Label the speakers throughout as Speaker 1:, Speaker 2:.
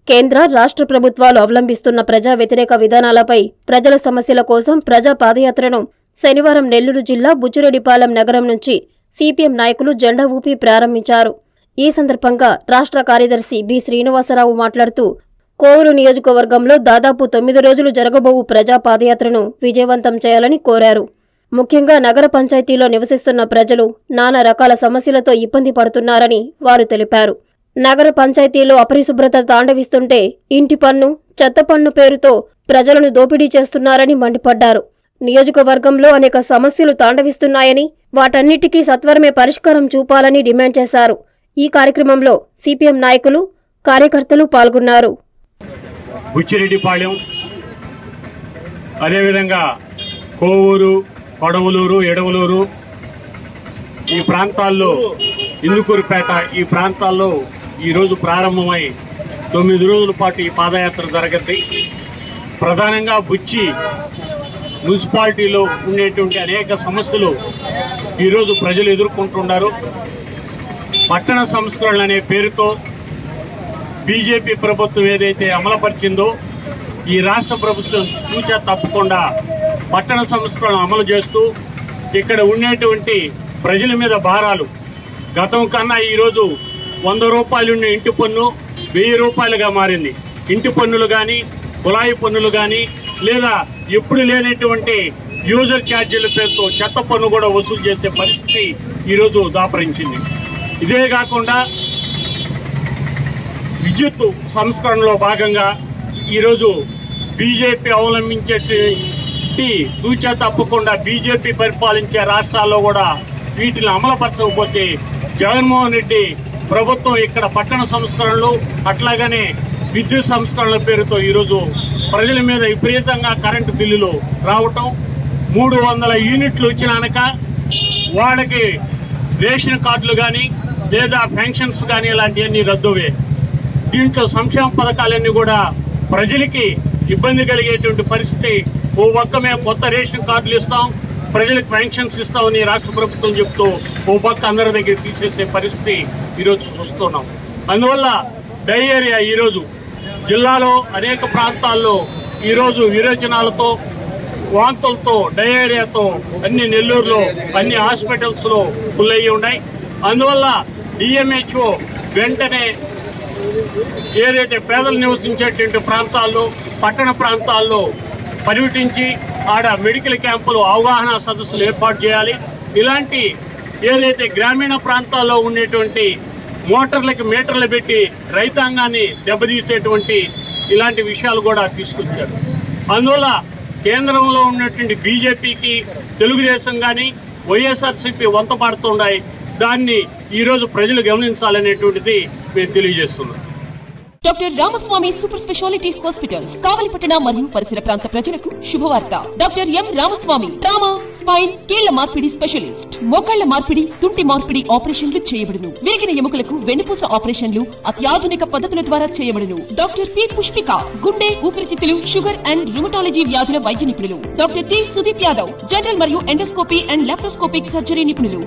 Speaker 1: కేంద్ర రాష్ట్ర ప్రభుత్వాలు అవలంబిస్తున్న ప్రజా వ్యతిరేక విధానాలపై ప్రజల సమస్యల కోసం ప్రజా పాదయాత్రను శనివారం నెల్లూరు జిల్లా బుచ్చిరెడ్డిపాలెం నగరం నుంచి సిపిఎం నాయకులు జెండా ఊపి ప్రారంభించారు ఈ సందర్భంగా రాష్ట్ర కార్యదర్శి బి శ్రీనివాసరావు మాట్లాడుతూ కోవూరు నియోజకవర్గంలో దాదాపు తొమ్మిది రోజులు జరగబోవు ప్రజా పాదయాత్రను విజయవంతం చేయాలని కోరారు ముఖ్యంగా నగర పంచాయతీలో నివసిస్తున్న ప్రజలు నానా రకాల సమస్యలతో ఇబ్బంది పడుతున్నారని వారు తెలిపారు నగర పంచాయతీలో అపరిశుభ్రత తాండవిస్తుంటే ఇంటి పన్ను చెత్త పన్ను పేరుతో ప్రజలను దోపిడీ చేస్తున్నారని మండిపడ్డారు నియోజకవర్గంలో అనేక సమస్యలు తాండవిస్తున్నాయని వాటన్నిటికీ సత్వరమే పరిష్కారం చూపాలని డిమాండ్ చేశారు ఈ కార్యక్రమంలో సిపిఎం నాయకులు కార్యకర్తలు పాల్గొన్నారు
Speaker 2: బుచ్చిరెడ్డిపాళెం అదేవిధంగా కోవూరు కొడవలూరు ఎడవలూరు ఈ ప్రాంతాల్లో ఇందుకూరుపేట ఈ ప్రాంతాల్లో ఈరోజు ప్రారంభమై తొమ్మిది రోజుల పాటు ఈ పాదయాత్ర జరగద్ది ప్రధానంగా బుచ్చి మున్సిపాలిటీలో ఉండేటువంటి అనేక సమస్యలు ఈరోజు ప్రజలు ఎదుర్కొంటున్నారు పట్టణ సంస్కరణలు అనే పేరుతో బీజేపీ ప్రభుత్వం ఏదైతే అమలుపరిచిందో ఈ రాష్ట్ర ప్రభుత్వం చూచా తప్పకుండా పట్టణ సంస్కరణ అమలు చేస్తూ ఇక్కడ ఉండేటువంటి ప్రజల మీద భారాలు గతం కన్నా ఈరోజు వంద రూపాయలు ఉన్న ఇంటి పన్ను వెయ్యి రూపాయలుగా మారింది ఇంటి పన్నులు కానీ కుళాయి పన్నులు కానీ లేదా ఎప్పుడు లేనటువంటి యూజర్ ఛార్జీల పేరుతో చెత్త పన్ను కూడా వసూలు చేసే పరిస్థితి ఈరోజు దాపరించింది ఇదే కాకుండా విద్యుత్ సంస్కరణలో భాగంగా ఈరోజు బీజేపీ అవలంబించేటువంటి తూచా తప్పకుండా బీజేపీ పరిపాలించే రాష్ట్రాల్లో కూడా వీటిని అమలుపరచకపోతే జగన్మోహన్ రెడ్డి ప్రభుత్వం ఇక్కడ పట్టణ సంస్కరణలు అట్లాగనే విద్యుత్ సంస్కరణల పేరుతో ఈరోజు ప్రజల మీద విపరీతంగా కరెంటు బిల్లులు రావటం మూడు వందల యూనిట్లు వచ్చినాక వాళ్ళకి రేషన్ కార్డులు కానీ లేదా పెన్షన్స్ కానీ ఇలాంటివన్నీ రద్దువే దీంట్లో సంక్షేమ పథకాలన్నీ కూడా ప్రజలకి ఇబ్బంది కలిగేటువంటి పరిస్థితి ఓ పక్క మేము కొత్త రేషన్ కార్డులు ఇస్తాం ప్రజలకు పెన్షన్స్ ఇస్తామని రాష్ట్ర ప్రభుత్వం చెప్తూ ఓ పక్క అందరి దగ్గర తీసేసే పరిస్థితి ఈరోజు చూస్తున్నాం అందువల్ల డయేరియా ఈరోజు జిల్లాలో అనేక ప్రాంతాల్లో ఈరోజు విరోచనాలతో వాంతులతో డయేరియాతో అన్ని నెల్లూరులో అన్ని హాస్పిటల్స్ లో ఫుల్ అయ్యి ఉన్నాయి అందువల్ల డిఎంహెచ్ఓ వెంటనే ఏదైతే పేదలు నివసించేటువంటి ప్రాంతాల్లో పట్టణ ప్రాంతాల్లో పర్యటించి ఆడ మెడికల్ క్యాంపులు అవగాహన సదస్సులు ఏర్పాటు చేయాలి ఇలాంటి ఏదైతే గ్రామీణ ప్రాంతాల్లో ఉండేటువంటి మోటార్లకి మీటర్లు పెట్టి రైతాంగాన్ని దెబ్బతీసేటువంటి ఇలాంటి విషయాలు కూడా తీసుకొచ్చారు అందువల్ల కేంద్రంలో ఉన్నటువంటి బీజేపీకి తెలుగుదేశం కానీ వైఎస్ఆర్సీపీ వంత పాడుతున్నాయి దాన్ని ఈరోజు ప్రజలు గమనించాలనేటువంటిది మేము తెలియజేస్తున్నాం
Speaker 3: doctor Ramaswamy super speciality hospitals కావలిపట్టణ మరియు పరిసర ప్రాంత ప్రజలకు శుభవార్త doctor M Ramaswamy trauma spine కీళ్ల మార్పిడి స్పెషలిస్ట్ మోకాళ్ల మార్పిడి తుంటి మార్పిడి ఆపరేషన్లు చేయబడును విరిగిన ఎముకలకు వెన్నుపూస ఆపరేషన్లు అత్యాధునిక పద్ధతుల ద్వారా చేయబడును డాక్టర్ పి పుష్పిక గుండె ఊపిరితిత్తులు షుగర్ అండ్ రుమటాలజీ వ్యాధుల వైద్య నిపుణులు doctor T Sudeep Yadav general మరియు ఎండోస్కోపీ అండ్ లాప్రోస్కోపిక్ సర్జరీ నిపుణులు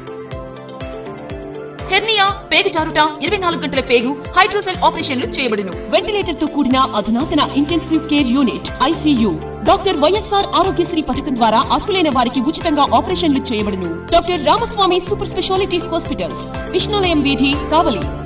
Speaker 3: హెర్నియా పేగు జారుట ఇరవై నాలుగు గంటల పేగు హైడ్రోసెల్ ఆపరేషన్లు చేయబడును వెంటిలేటర్ తో కూడిన అధునాతన intensive care unit ICU doctor YSR Aarogyasri పథకం ద్వారా అర్హులైన వారికి ఉచితంగా ఆపరేషన్లు చేయబడును doctor Ramaswamy super speciality hospitals Vishnulayam వీధి కావలి